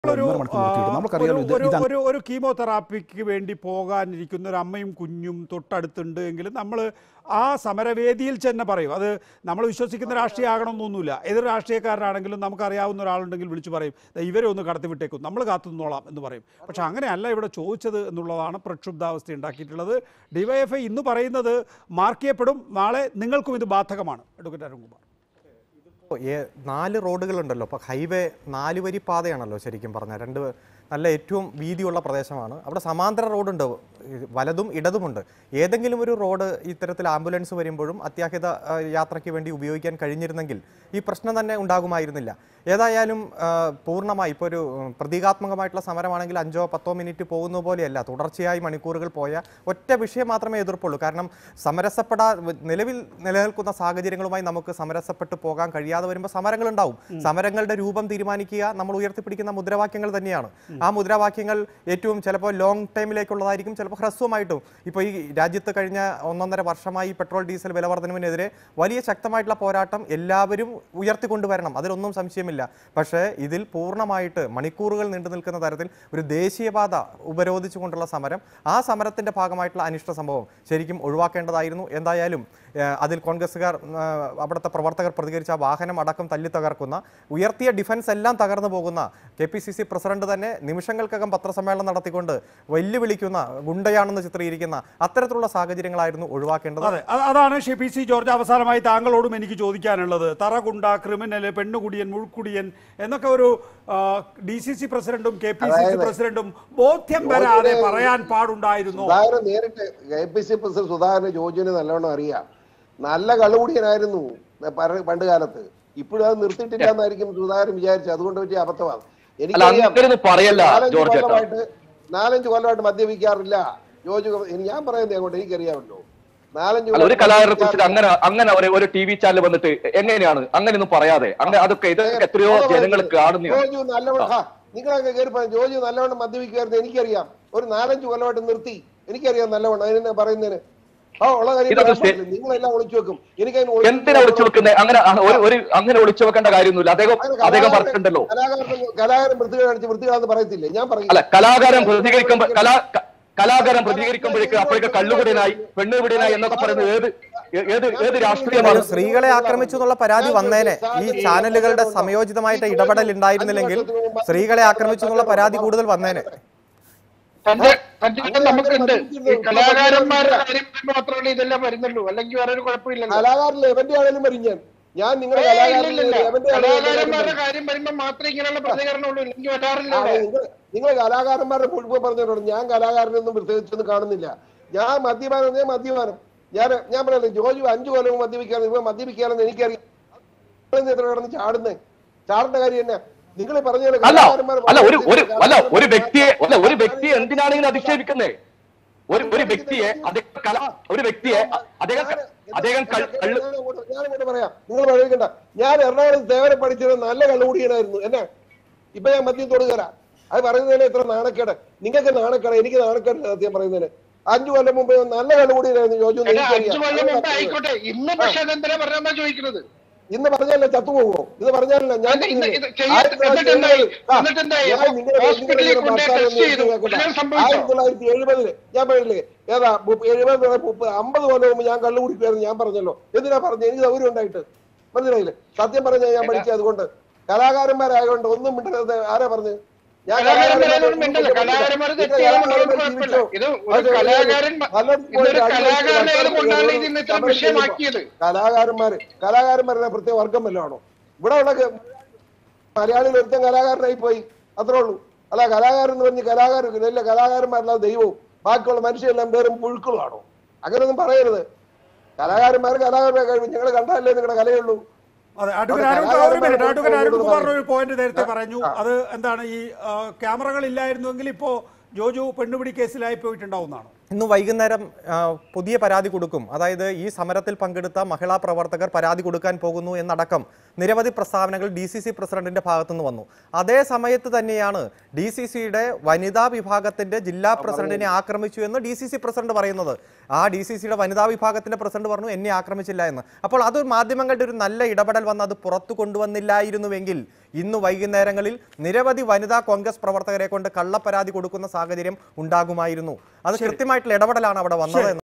ഒരു ഒന്നര മണിക്കൂർ നിർത്തിയിട്ട് നമുക്കറിയാലോ ഇത് ഒരു- ഇതാണ് ഒരു ഒരു കീമോതെറാപ്പിക്ക് വേണ്ടി പോകാനിരിക്കുന്ന ഒരു അമ്മയും കുഞ്ഞും തൊട്ടടുത്തുണ്ട് എങ്കിലും നമ്മൾ ആ സമരവേദിയിൽ തന്നെ പറയും അത് നമ്മൾ വിശ്വസിക്കുന്ന രാഷ്ട്രീയ ആകണമെന്നൊന്നുമില്ല ഏതൊരു രാഷ്ട്രീയക്കാരനാണെങ്കിലും നമുക്കറിയാവുന്ന ഒരാളുണ്ടെങ്കിൽ വിളിച്ചു പറയും "ദേ ഇവരെ ഒന്ന് കടത്തിവിട്ടേക്കും നമ്മൾ കാത്തുനിന്നോളാം എന്ന് പറയും പക്ഷെ അങ്ങനെയല്ല ഇവിടെ ചോദിച്ചത് എന്നുള്ളതാണ് പ്രക്ഷുബ്ധാവസ്ഥ ഉണ്ടാക്കിയിട്ടുള്ളത് ഡിവൈഎഫ്ഐ ഇന്ന് പറയുന്നത് മാർക്ക് ചെയ്യപ്പെടും നാളെ നിങ്ങൾക്കും ഇത് ബാധകമാണ് അഡ്വക്കേറ്റ് അരുൺകുമാർ ഇപ്പോൾ ഏ- നാല് റോഡുകളുണ്ടല്ലോ അപ്പോൾ ഹൈവേ നാല് വരി പാതയാണല്ലോ ശരിക്കും പറഞ്ഞാൽ രണ്ട് നല്ല ഏറ്റവും വീതിയുള്ള പ്രദേശമാണ് അവിടെ സമാന്തര റോഡുണ്ട് ഈ വലതും ഇടതുമുണ്ട് ഏതെങ്കിലും ഒരു റോഡ് ഇത്തരത്തിൽ ആംബുലൻസ് വരുമ്പോഴും അത്യാഹിത ആ, യാത്രയ്ക്ക് വേണ്ടി ഉപയോഗിക്കാൻ കഴിഞ്ഞിരുന്നെങ്കിൽ ഈ പ്രശ്നം തന്നെ ഉണ്ടാകുമായിരുന്നില്ല ഏതായാലും ആ, പൂർണ്ണമായി ഇപ്പോൾ ഒരു ഉം, പ്രതീകാത്മകമായിട്ടുള്ള സമരമാണെങ്കിൽ അഞ്ചോ പത്തോ മിനിറ്റ് പോകുന്ന പോലെയല്ല തുടർച്ചയായി മണിക്കൂറുകൾ പോയ ഒറ്റ വിഷയം മാത്രമേ എതിർപ്പുള്ളൂ കാരണം സമരസപ്പെടാ നിലവിൽ നിലനിൽക്കുന്ന സാഹചര്യങ്ങളുമായി നമുക്ക് സമരസപ്പെട്ട് പോകാൻ കഴിയാതെ വരുമ്പോൾ സമരങ്ങളുണ്ടാവും സമരങ്ങളുടെ രൂപം തീരുമാനിക്കുക നമ്മൾ ഉയർത്തിപ്പിടിക്കുന്ന മുദ്രാവാക്യങ്ങൾ തന്നെയാണ് ആ മുദ്രാവാക്യങ്ങൾ ഏറ്റവും ചിലപ്പോൾ ലോങ് ടൈമിലേക്കുള്ളതായിരിക്കും ചിലപ്പോൾ ഹ്രസ്വമായിട്ടും ഇപ്പോൾ ഈ രാജ്യത്ത് കഴിഞ്ഞ ഒന്നൊന്നര വർഷമായി പെട്രോൾ ഡീസൽ വില വർധനവിനെതിരെ വലിയ ശക്തമായിട്ടുള്ള പോരാട്ടം എല്ലാവരും ഉയർത്തിക്കൊണ്ടുവരണം അതിലൊന്നും സംശയമില്ല പക്ഷേ ഇതിൽ പൂർണ്ണമായിട്ട് മണിക്കൂറുകൾ നീണ്ടു നിൽക്കുന്ന തരത്തിൽ ഒരു ദേശീയപാത ഉപരോധിച്ചുകൊണ്ടുള്ള സമരം ആ സമരത്തിന്റെ ഭാഗമായിട്ടുള്ള അനിഷ്ട സംഭവം ശരിക്കും ഒഴിവാക്കേണ്ടതായിരുന്നു എന്തായാലും ഏഹ്, അതിൽ കോൺഗ്രസ്സുകാർ ഏഹ്, അവിടുത്തെ പ്രവർത്തകർ പ്രതികരിച്ച ആ വാഹനം അടക്കം തല്ലി തകർക്കുന്ന ഉയർത്തിയ ഡിഫൻസ് എല്ലാം തകർന്നു പോകുന്ന K P C C president തന്നെ നിമിഷങ്ങൾക്കകം പത്രസമ്മേളനം നടത്തിക്കൊണ്ട് വെല്ലുവിളിക്കുന്ന ഗുണ്ടയാണെന്ന് ചിത്രീകരിക്കുന്ന അത്തരത്തിലുള്ള സാഹചര്യങ്ങളായിരുന്നു ഒഴിവാക്കേണ്ടത് അതെ അ- അതാണ് ഷി പി സി ജോർജ് അവസാനമായി താങ്കളോടും എനിക്ക് ചോദിക്കാനുള്ളത് തറകുണ്ട ക്രിമിനൽ പെണ്ണുകുടിയൻ മുഴുക്കുടിയൻ എന്നൊക്കെ ഒരു ഡി സി സി പ്രസിഡന്റും കെ പി സി സി പ്രസിഡന്റും ബോധ്യം വരാതെ പറയാൻ പാടുണ്ടായിരുന്നു സുധാകരൻ നേരിട്ട് കെ പി സി പ്രസിഡന്റ് സുധാകരന് ജോർജിന് നല്ലവണ്ണം അറിയാം നല്ല കള്ളുകൂടിയനായിരുന്നു പര- പണ്ട് കാലത്ത് ഇപ്പോഴും അത് നിർത്തിയിട്ടില്ല എന്നായിരിക്കും സുധാകരൻ വിചാരിച്ചത് അതുകൊണ്ട് പറ്റിയ അബദ്ധമാണ് അല്ല അങ്ങനെയൊന്നും പറയല്ല നാലഞ്ച് ജോർജ് ഏട്ടാ കൊല്ലമായിട്ട് നാലഞ്ച് കൊല്ലമായിട്ട് മദ്യപിക്കാറില്ല ജോർജ് ഇനി ഞാൻ പറയുന്നത് അങ്ങോട്ട് എനിക്കറിയാമല്ലോ നാലഞ്ച് അല്ല ഒരു കൊല്ലമായിട്ട് കലാകാരനെ കുറിച്ചിട്ട് മദ്യപിക്കാറില്ല. അങ്ങനെ അങ്ങനെ ഒരു ഒരു ടി വി ചാനൽ വന്നിട്ട് എങ്ങനെയാണ് അങ്ങനെയൊന്നും പറയാതെ അങ്ങനെ അതൊക്കെ ഇത് എത്രയോ ജനങ്ങൾ കാണുന്നതാണ് ജോജു നല്ലവണ്ണം ഹാ, നിങ്ങളൊക്കെ കയറി പറഞ്ഞു ജോജു നല്ലവണ്ണം മദ്യപിക്കുമായിരുന്നു എനിക്കറിയാം ഒരു നാലഞ്ച് കൊല്ലമായിട്ട് നിർത്തി എനിക്കറിയാം നല്ലവണ്ണം അതിനെ പറയുന്നതിന് ആ ഉള്ള കാര്യം ഇതൊക്കെ പറയാൻ സ്റ്റേ- പാടില്ല. നിങ്ങളെല്ലാം ഒളിച്ചു വെക്കും എനിക്കതിന് എന്തിനാ ഒളിച്ചു വെക്കുന്നത് അങ്ങനെ ആ, ഒരു ഒരു അങ്ങനെ ഒളിച്ചു വെക്കേണ്ട കാര്യമൊന്നുമില്ല അദ്ദേഹം അങ്ങനെ അദ്ദേഹം കലാകാരൻ- പറഞ്ഞിട്ടുണ്ടല്ലോ കലാകാരൻ കലാകാരൻ വൃത്തികേട് കാണിച്ച് വൃത്തികളാന്ന് പറയത്തില്ലേ ഞാൻ പറയും അല്ല കലാകാരൻ പ്രതികരിക്കുമ്പോ കലാ ക- കലാകാരൻ പ്രതികരിക്കുമ്പോഴേക്ക് അപ്പോഴേക്ക് കള്ളുകുടിയനായി പെണ്ണുകുടിയനായി എന്നൊക്കെ പറയുന്നത് ഏത് ഏ- ഏത് ഏത് രാഷ്ട്രീയമാണ് എന്തായാലും സ്ത്രീകളെ ആക്രമിച്ചു എന്നുള്ള പരാതി വന്നേനെ ഈ ചാനലുകളുടെ സമയോചിതമായിട്ട് ഇടപെടൽ ഉണ്ടായിരുന്നില്ലെങ്കിൽ സ്ത്രീകളെ ആക്രമിച്ചു എന്നുള്ള പരാതി കൂടുതൽ വന്നേനെ തന്റെ തന്റെ നമുക്കുണ്ട് ഈ കലാകാരന്മാരുടെ കാര്യം വരുമ്പോ മാത്രമല്ല ഇതെല്ലാം വരുന്നുള്ളൂ അല്ലെങ്കിൽ വേറെ ഒരു കുഴപ്പമില്ലല്ലോ കലാകാരൻ എവന്റെ ആണെങ്കിലും വരും ഞാൻ ഞാൻ നിങ്ങളുടെ ഏയ് കലാകാരൻ ഇല്ലില്ലില്ല. എവന്റെ കലാകാരന്മാരുടെ കാര്യം വരുമ്പോ മാത്രമേ ഇങ്ങനെയുള്ള പ്രതികരണമുള്ളൂ ഇല്ലെങ്കിൽ വരാറില്ല ഇവിടെ. നിങ്ങൾ കലാകാരന്മാരുടെ മുഴുവൻ പറഞ്ഞിട്ടുണ്ട് ഞാൻ കലാകാരനൊന്നും പ്രത്യേകിച്ചൊന്നും കാണുന്നില്ല ഞാൻ മദ്യപാനം ഞാൻ മദ്യപാനം ഞാൻ ഞാൻ പറയുന്നത് ജോജു അഞ്ചു കൊല്ലം മദ്യപിക്കാറ് ഇവ മദ്യപിക്കാറെന്ന് എനിക്കറിയാം നിങ്ങൾ എത്ര കിടന്ന് ചാടുന്നേ ചാടേണ്ട കാര്യം തന്നെ നിങ്ങൾ പറഞ്ഞ പോലെ അല്ല കലാകാരന്മാർ അല്ല ഒരു ഒരു അല്ല ഒരു വ്യക്തിയെ അല്ല ഒരു വ്യക്തിയെ എന്തിനാണ് ഇങ്ങനെ അധിക്ഷേപിക്കുന്നത് ഒരു ഒരു വ്യക്തിയെ അദ്ദേഹം കല ഒരു വ്യക്തിയെ അദ്ദേഹം ക- അദ്ദേഹം ക- കള്ള് ഞാനിങ്ങോട്ട് പറയാം നിങ്ങൾ പഠിക്കണ്ട ഞാൻ എറണാകുളം സേവനം പഠിച്ചത് നല്ല കള്ളുകൂടിയനായിരുന്നു എന്നെ ഇപ്പൊ ഞാൻ മദ്യം തൊടുകര അത് പറയുന്നതിന് എത്ര നാണക്കേട് നിങ്ങൾക്ക് നാണക്കേട് എനിക്ക് നാണക്കേടില്ല സത്യം പറയുന്നതിന് അഞ്ചു കൊല്ലം മുമ്പ് ഞാൻ നല്ല കള്ളുകൂടിയനായിരുന്നു ചോദിച്ചു എടാ, അഞ്ചു കൊല്ലം മുമ്പ് ആയിക്കോട്ടെ ഇന്ന് പക്ഷെ അതെന്തിനാ പറഞ്ഞാ ചോദിക്കുന്നത് ഇന്ന് പറഞ്ഞാലേ ചത്തുപോകുമോ ഇത് പറഞ്ഞാലല്ല ഞാൻ അല്ല, ഇന്ന് ഇത് ചെയ്യാ- ആയിരത്തി തൊള്ളായിരത്തി എന്നിട്ട് എന്തായി? ആ, എന്നിട്ട് എന്തായി? ഞാൻ നിങ്ങളുടെ- ഹോസ്പിറ്റലിൽ നിങ്ങളുടെ കൊണ്ടുപോയി ഭർത്താവിനെ ടെസ്റ്റ് ചെയ്തു. ഒന്ന് കേൾക്കണ്ട. വല്ലതും സംഭവിച്ചോ? ആയിരത്തി തൊള്ളായിരത്തി എഴുപതില് ഞാൻ പറഞ്ഞില്ലേ ഏതാ മുപ്പ- എഴുപത് മുതൽ മുപ്പത് അമ്പത് കൊല്ലം മുമ്പ് ഞാൻ കള്ളു കുടിക്കുമായിരുന്നു ഞാൻ പറഞ്ഞല്ലോ എന്തിനാ പറഞ്ഞത് എനിക്ക് സൗകര്യം ഉണ്ടായിട്ട് മനസ്സിലായില്ലേ സത്യം പറഞ്ഞാൽ ഞാൻ പഠിച്ചത് അതുകൊണ്ട് കലാകാരന്മാരായതുകൊണ്ട് ഒന്നും മിണ്ടരുത് ആരാ പറഞ്ഞത് ഞാൻ കലാകാരന്മാരോട് മിണ്ടല്ല. കലാകാരന്മാർ തെറ്റ് ചെയ്യാൻ കുഴപ്പമില്ല. ഇത് ഒരു കലാകാരൻ ഇതൊരു കലാകാരനായത് കൊണ്ടാണ് ഇത് ഇന്ന് ഇത്ര വിഷയമാക്കിയത് കലാകാരന്മാര് കലാകാരന്മാരുടെ പ്രത്യേക വർഗം വല്ലതും ആണോ ഇവിടെ ഉള്ള ക- മലയാളികൾ ഒരുത്തൻ കലാകാരനായി പോയി അത്രേ ഉള്ളൂ അല്ല കലാകാരൻ എന്ന് പറഞ്ഞ് കലാകാരൻ ഇല്ല കലാകാരന്മാരല്ല ദൈവവും ബാക്കിയുള്ള മനുഷ്യരെല്ലാം വേറും പുഴുക്കളാണോ അങ്ങനെയൊന്നും പറയരുത് കലാകാരന്മാർ കലാകാരന്മാരെ കഴിവ് ഞങ്ങൾ കണ്ടാലേ നിങ്ങളുടെ കലയുള്ളൂ അതെ അഡ്വക്കേറ്റ് അവിടെ അരുൺ ഒരു മിനിറ്റ് കലാകാരന്മാരെ അഡ്വക്കേറ്റ് അരുൺകുമാറിന്റെ പറയും. ഒരു പോയിന്റ് നേരത്തെ പറഞ്ഞു അത് എന്താണ് ഈ ആ, ക്യാമറകൾ ഇല്ലായിരുന്നുവെങ്കിൽ ഇപ്പോ ജോജു പെണ്ണുപിടി കേസിലായി പോയിട്ടുണ്ടാവുന്നതാണ് ഇന്ന് വൈകുന്നേരം ആ, പുതിയ പരാതി കൊടുക്കും അതായത് ഈ സമരത്തിൽ പങ്കെടുത്ത മഹിളാ പ്രവർത്തകർ പരാതി കൊടുക്കാൻ പോകുന്നു എന്നടക്കം നിരവധി പ്രസ്താവനകൾ ഡി സി സി പ്രസിഡന്റിന്റെ ഭാഗത്തുനിന്ന് വന്നു അതേ സമയത്ത് തന്നെയാണ് ഡി സി സിയുടെ വനിതാ വിഭാഗത്തിന്റെ ജില്ലാ പ്രസിഡന്റിനെ ആക്രമിച്ചു എന്ന് ഡി സി സി പ്രസിഡന്റ് പറയുന്നത് ആ ഡി സി സിയുടെ വനിതാ വിഭാഗത്തിന്റെ പ്രസിഡന്റ് പറഞ്ഞു എന്നെ ആക്രമിച്ചില്ല എന്ന് അപ്പോൾ അത് മാധ്യമങ്ങളുടെ ഒരു നല്ല ഇടപെടൽ വന്ന് അത് പുറത്തു കൊണ്ടുവന്നില്ലായിരുന്നുവെങ്കിൽ ഇന്ന് വൈകുന്നേരങ്ങളിൽ നിരവധി വനിതാ കോൺഗ്രസ് പ്രവർത്തകരെ കൊണ്ട് കള്ളപ്പരാതി കൊടുക്കുന്ന സാഹചര്യം ഉണ്ടാകുമായിരുന്നു അത് കൃത്യമായിട്ടുള്ള ഇടപെടലാണ് അവിടെ വന്നത്